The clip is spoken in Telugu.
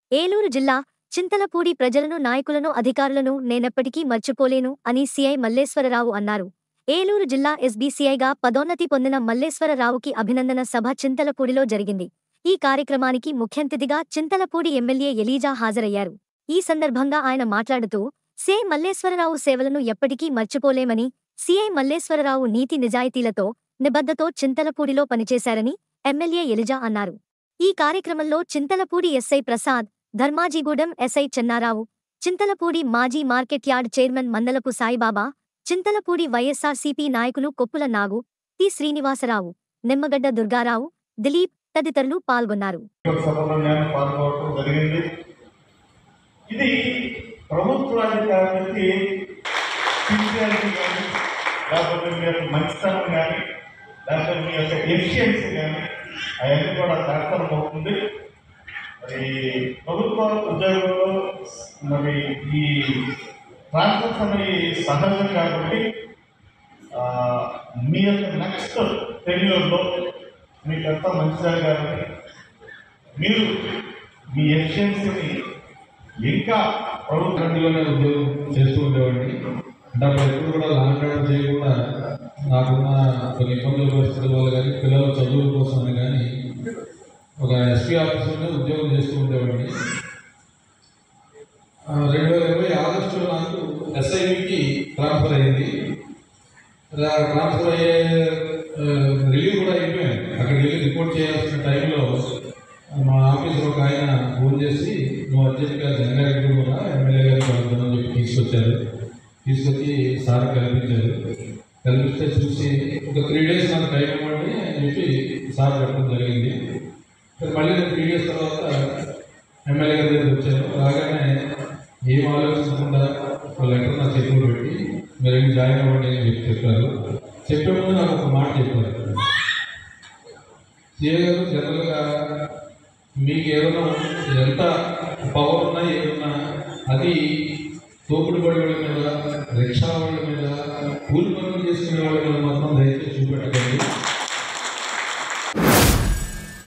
ఏలూరు జిల్లా చింతలపూడి ప్రజలను నాయకులను అధికారులను నేనెప్పటికీ మర్చిపోలేను అని సీఐ మల్లేశ్వరరావు అన్నారు ఏలూరు జిల్లా ఎస్బీసీఐగా పదోన్నతి పొందిన మల్లేశ్వరరావుకి అభినందన సభ చింతలపూడిలో జరిగింది ఈ కార్యక్రమానికి ముఖ్యంతిథిగా చింతలపూడి ఎమ్మెల్యే ఎలీజా హాజరయ్యారు ఈ సందర్భంగా ఆయన మాట్లాడుతూ సీఐ మల్లేశ్వరరావు సేవలను ఎప్పటికీ మర్చిపోలేమని సీఐ మల్లేశ్వరరావు నీతి నిజాయితీలతో నిబద్ధతో చింతలపూడిలో పనిచేశారని ఎమ్మెల్యే ఎలిజా అన్నారు ఈ కార్యక్రమంలో చింతలపూడి ఎస్ఐ ప్రసాద్ ధర్మాజిగూడెం ఎస్ఐ చెన్నారావు చింతలపూడి మాజీ market yard chairman Mandalapu Saibaba Chintalapudi YSRCP నాయకులు కొప్పుల నాగు టి శ్రీనివాసరావు నిమ్మగడ్డ దుర్గారావు దిలీప్ తదితరులు పాల్గొన్నారు సభలో నేను పాల్గొనడం జరిగింది ఇది ప్రభుత్వాధికారులకి సిన్సియారిటీ కానీ లేకపోతే మీ యొక్క మంచితనం కానీ లేకపోతే మీ యొక్క ఎఫిషియన్సీ కానీ అవన్నీ కూడా దాఖలం అవుతుంది మరి ప్రభుత్వ ఉద్యోగంలో మరి ఈ ట్రాన్స్ఫర్స్ అనేవి సహజం కాబట్టి ఆ, మీ యొక్క నెక్స్ట్ టెన్యూర్లో మీకంతా మంచి జరగాలని మీరు మీ ఎఫిషియన్సీని ఇంకా ప్రభుత్వం కరెంట్లోనే ఉద్యోగం చేస్తూ ఉండేవాడిని అంటే అప్పుడు ఎప్పుడు కూడా లాంగ్ డ్రైవ్ చేయకుండా నాకున్న కొన్ని ఇబ్బందుల పరిస్థితుల వల్ల కానీ పిల్లల చదువుల కోసం అని కానీ ఒక ఎస్పీ ఆఫీసులోనే ఉద్యోగం చేస్తూ ఉండేవాడిని ఆ, రెండు వేల ఇరవై ఆగస్టులో నాకు ఎస్ఐబికి ట్రాన్స్ఫర్ అయ్యింది ఇలా ట్రాన్స్ఫర్ అయ్యే ఆ, రిలీవ్ కూడా అయిపోయాను అక్కడికి వెళ్ళి రిపోర్ట్ చేయాల్సిన టైంలో మా ఆఫీసర్ ఒక ఆయన ఫోన్ చేసి నువ్వు అర్జెంట్గా జంగారెడ్డి కూడా ఎమ్మెల్యే గారికి కలుద్దామని చెప్పి తీసుకొచ్చారు తీసుకొచ్చి సార్ కల్పించారు కల్పిస్తే చూసి ఒక త్రీ డేస్ నాకు టైం ఇవ్వండి అని చెప్పి సార్ చెప్పడం జరిగింది సరే మళ్ళీ నేను త్రీ డేస్ తర్వాత ఎమ్మెల్యే గారి దగ్గరికి వచ్చాను రాగానే ఏం ఆలోచించకుండా ఒక లెటర్ నా చేతిలో పెట్టి మీరు ఏమి జాయిన్ అవ్వండి అని చెప్పి చెప్పారు చెప్పే ముందు నాకు ఒక మాట చెప్పారు సీఏ గారు జనరల్గా మీకు ఏదైనా ఎంత పవర్ ఉన్నా ఏదన్నా అది తోపుడు పడి వాళ్ళ మీద రిక్షా వాళ్ళ మీద కూలి పనులు చేసుకునే వాళ్ళ మీద మాత్రం